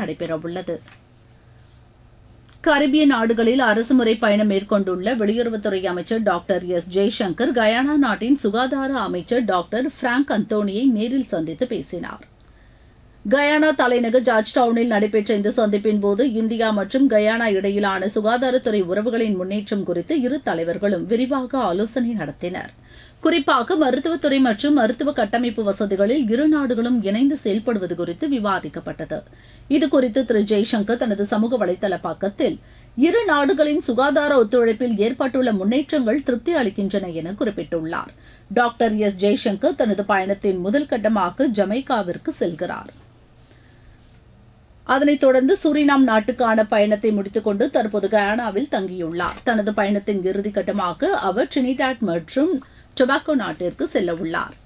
நடைபெறவுள்ளது கரிபிய நாடுகளில் அரசுமுறை பயணம் மேற்கொண்டுள்ள வெளியுறவுத்துறை அமைச்சர் டாக்டர் எஸ் ஜெய்சங்கர் கயானா நாட்டின் சுகாதார அமைச்சர் டாக்டர் பிராங்க் அந்தோனியை நேரில் சந்தித்து பேசினார் கயானா தலைநகர் ஜார்ஜ் டவுனில் நடைபெற்ற இந்த சந்திப்பின் போது இந்தியா மற்றும் கயானா இடையிலான சுகாதாரத்துறை உறவுகளின் முன்னேற்றம் குறித்து இரு தலைவர்களும் விரிவாக ஆலோசனை நடத்தினர் குறிப்பாக மருத்துவத்துறை மற்றும் மருத்துவ கட்டமைப்பு வசதிகளில் இரு நாடுகளும் இணைந்து செயல்படுவது குறித்து விவாதிக்கப்பட்டது இதுகுறித்து திரு ஜெய்சங்கர் தனது சமூக வலைதள பக்கத்தில் இரு நாடுகளின் சுகாதார ஒத்துழைப்பில் ஏற்பட்டுள்ள முன்னேற்றங்கள் திருப்தி அளிக்கின்றன என குறிப்பிட்டுள்ளார் டாக்டர் எஸ் ஜெய்சங்கர் தனது பயணத்தின் முதல் கட்டமாக ஜமைக்காவிற்கு செல்கிறார் அதனைத் தொடர்ந்து சூரினாம் நாட்டுக்கான பயணத்தை முடித்துக்கொண்டு தற்போது கயானாவில் தங்கியுள்ளார் தனது பயணத்தின் இறுதிக்கட்டமாக அவர் ட்ரினிடாட் மற்றும் டொபாக்கோ நாட்டிற்கு செல்ல உள்ளார்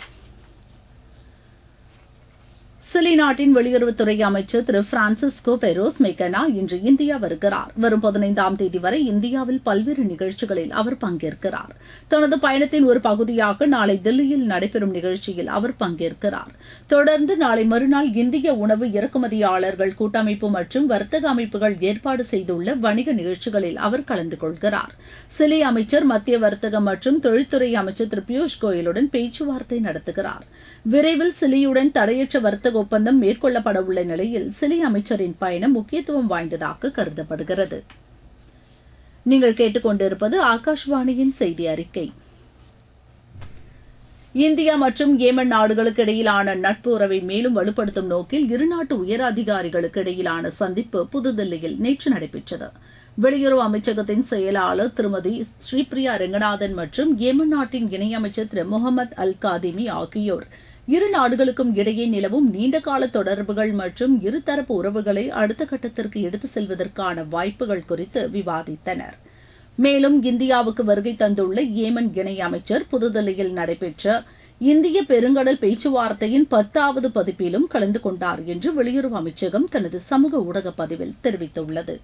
சிலி நாட்டின் வெளியுறவுத்துறை அமைச்சர் திரு பிரான்சிஸ்கோ பெரோஸ் மெக்கனா இன்று இந்தியா வருகிறார் வரும் பதினைந்தாம் தேதி வரை இந்தியாவில் பல்வேறு நிகழ்ச்சிகளில் அவர் பங்கேற்கிறார் தனது பயணத்தின் ஒரு பகுதியாக நாளை தில்லியில் நடைபெறும் நிகழ்ச்சியில் அவர் பங்கேற்கிறார் தொடர்ந்து நாளை மறுநாள் இந்திய உணவு இறக்குமதியாளர்கள் கூட்டமைப்பு மற்றும் வர்த்தக அமைப்புகள் ஏற்பாடு செய்துள்ள வணிக நிகழ்ச்சிகளில் அவர் கலந்து கொள்கிறார் சிலி அமைச்சர் மத்திய வர்த்தக மற்றும் தொழில்துறை அமைச்சர் திரு பியூஷ் கோயலுடன் பேச்சுவார்த்தை நடத்துகிறார் விரைவில் சிலியுடன் தடையற்ற வர்த்தக ஒப்பந்தம் மேற்கொள்ளப்பட உள்ள நிலையில் சிலி அமைச்சரின் பயணம் முக்கியத்துவம் வாய்ந்ததாக கருதப்படுகிறது நீங்கள் கேட்டுக்கொண்டிருப்பது ஆகாஷ்வாணியின் செய்தி அறிக்கை இந்தியா மற்றும் ஏமன் நாடுகளுக்கு இடையிலான நட்பு உறவை மேலும் வலுப்படுத்தும் நோக்கில் இருநாட்டு உயர் அதிகாரிகளுக்கு இடையிலான சந்திப்பு புதுதில்லியில் நேற்று நடைபெற்றது வெளியுறவு அமைச்சகத்தின் செயலாளர் திருமதி ஸ்ரீபிரியா ரெங்கநாதன் மற்றும் ஏமன் நாட்டின் இணையமைச்சர் திரு முகமது அல் காதிமி ஆகியோர் இரு நாடுகளுக்கும் இடையே நிலவும் நீண்டகால தொடர்புகள் மற்றும் இருதரப்பு உறவுகளை அடுத்த கட்டத்திற்கு எடுத்து செல்வதற்கான வாய்ப்புகள் குறித்து விவாதித்தனர் மேலும் இந்தியாவுக்கு வருகை தந்துள்ள ஏமன் இணை அமைச்சர் புதுதில்லியில் நடைபெற்ற இந்திய பெருங்கடல் பேச்சுவார்த்தையின் பத்தாவது பதிப்பிலும் கலந்து கொண்டார் என்று வெளியுறவு அமைச்சகம் தனது சமூக ஊடக பதிவில் தெரிவித்துள்ளது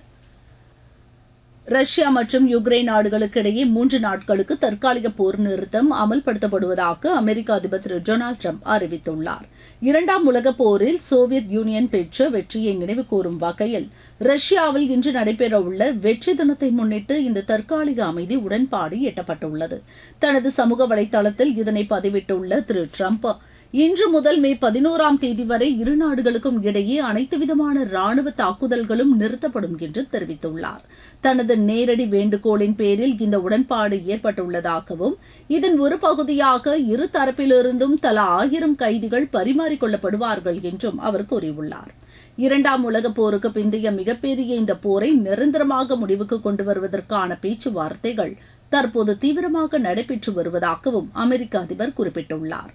ரஷ்யா மற்றும் யுக்ரைன் நாடுகளுக்கு இடையே மூன்று நாட்களுக்கு தற்காலிக போர் நிறுத்தம் அமல்படுத்தப்படுவதாக அமெரிக்க அதிபர் திரு டொனால்டு ட்ரம்ப் அறிவித்துள்ளார் இரண்டாம் உலகப் போரில் சோவியத் யூனியன் பெற்ற வெற்றியை நினைவு கூறும் வகையில் ரஷ்யாவில் இன்று நடைபெறவுள்ள வெற்றி தினத்தை முன்னிட்டு இந்த தற்காலிக அமைதி உடன்பாடு எட்டப்பட்டுள்ளது தனது சமூக வலைதளத்தில் இதனை பதிவிட்டுள்ள திரு ட்ரம்ப் இன்று முதல் மே பதினோராம் தேதி வரை இரு நாடுகளுக்கும் இடையே அனைத்து விதமான ராணுவ தாக்குதல்களும் நிறுத்தப்படும் என்று தெரிவித்துள்ளார் தனது நேரடி வேண்டுகோளின் பேரில் இந்த உடன்பாடு ஏற்பட்டுள்ளதாகவும் இதன் ஒரு பகுதியாக இரு தரப்பிலிருந்தும் தலா ஆயிரம் கைதிகள் பரிமாறிக்கொள்ளப்படுவார்கள் என்றும் அவர் கூறியுள்ளார் இரண்டாம் உலகப் போருக்கு பிந்தைய மிகப்பெரிய இந்த போரை நிரந்தரமாக முடிவுக்கு கொண்டு வருவதற்கான பேச்சுவார்த்தைகள் தற்போது தீவிரமாக நடைபெற்று வருவதாகவும் அமெரிக்க அதிபர் குறிப்பிட்டுள்ளார்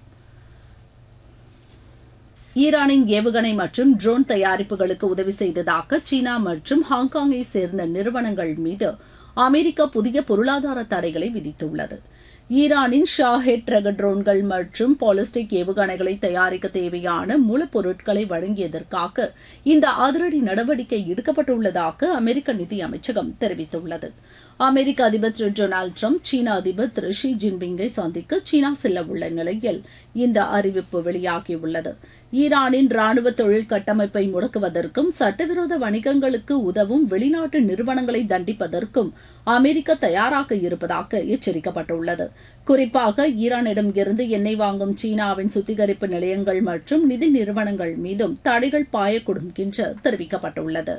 ஈரானின் ஏவுகணை மற்றும் ட்ரோன் தயாரிப்புகளுக்கு உதவி செய்ததாக சீனா மற்றும் ஹாங்காங்கை சேர்ந்த நிறுவனங்கள் மீது அமெரிக்கா புதிய பொருளாதார தடைகளை விதித்துள்ளது ஈரானின் ஷாஹெட் ரக ட்ரோன்கள் மற்றும் பாலிஸ்டிக் ஏவுகணைகளை தயாரிக்க தேவையான மூலப்பொருட்களை வழங்கியதற்காக இந்த அதிரடி நடவடிக்கை எடுக்கப்பட்டுள்ளதாக அமெரிக்க நிதி அமைச்சகம் தெரிவித்துள்ளது அமெரிக்க அதிபர் திரு டொனால்டு ட்ரம்ப் சீன அதிபர் திரு ஷி ஜின்பிங்கை சந்திக்க சீனா செல்ல உள்ள நிலையில் இந்த அறிவிப்பு வெளியாகியுள்ளது ஈரானின் ராணுவ தொழில் கட்டமைப்பை முடக்குவதற்கும் சட்டவிரோத வணிகங்களுக்கு உதவும் வெளிநாட்டு நிறுவனங்களை தண்டிப்பதற்கும் அமெரிக்கா தயாராக இருப்பதாக எச்சரிக்கப்பட்டுள்ளது குறிப்பாக ஈரானிடம் இருந்து எண்ணெய் வாங்கும் சீனாவின் சுத்திகரிப்பு நிலையங்கள் மற்றும் நிதி நிறுவனங்கள் மீதும் தடைகள் பாயக்கூடும் என்று தெரிவிக்கப்பட்டுள்ளது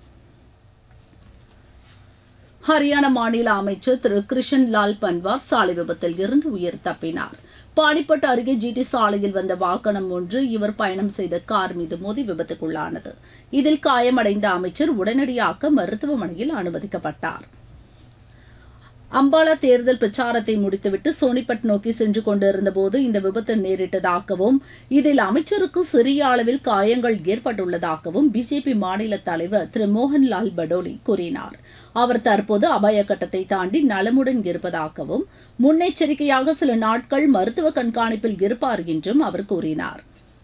ஹரியானா மாநில அமைச்சர் திரு கிருஷன் லால் பன்வார் சாலை விபத்தில் இருந்து உயிர் தப்பினார் பாடிப்பட்டு அருகே ஜிடி சாலையில் வந்த வாகனம் ஒன்று இவர் பயணம் செய்த கார் மீது மோதி விபத்துக்குள்ளானது இதில் காயமடைந்த அமைச்சர் உடனடியாக மருத்துவமனையில் அனுமதிக்கப்பட்டார் அம்பாலா தேர்தல் பிரச்சாரத்தை முடித்துவிட்டு சோனிபட் நோக்கி சென்று கொண்டிருந்த போது இந்த விபத்து நேரிட்டதாகவும் இதில் அமைச்சருக்கு சிறிய அளவில் காயங்கள் ஏற்பட்டுள்ளதாகவும் பிஜேபி மாநில தலைவர் திரு மோகன்லால் படோலி கூறினார் அவர் தற்போது அபாய கட்டத்தை தாண்டி நலமுடன் இருப்பதாகவும் முன்னெச்சரிக்கையாக சில நாட்கள் மருத்துவ கண்காணிப்பில் இருப்பார் என்றும் அவர் கூறினார்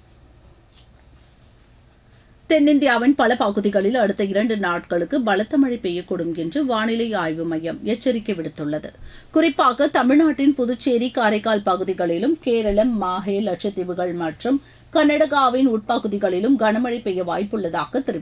தென்னிந்தியாவின் பல பகுதிகளில் அடுத்த இரண்டு நாட்களுக்கு பலத்த மழை பெய்யக்கூடும் என்று வானிலை ஆய்வு மையம் எச்சரிக்கை விடுத்துள்ளது குறிப்பாக தமிழ்நாட்டின் புதுச்சேரி காரைக்கால் பகுதிகளிலும் கேரளம் மாஹே லட்சத்தீவுகள் மற்றும் கர்நாடகாவின் உட்பகுதிகளிலும் கனமழை பெய்ய வாய்ப்புள்ளதாக தெரிவித்துள்ளது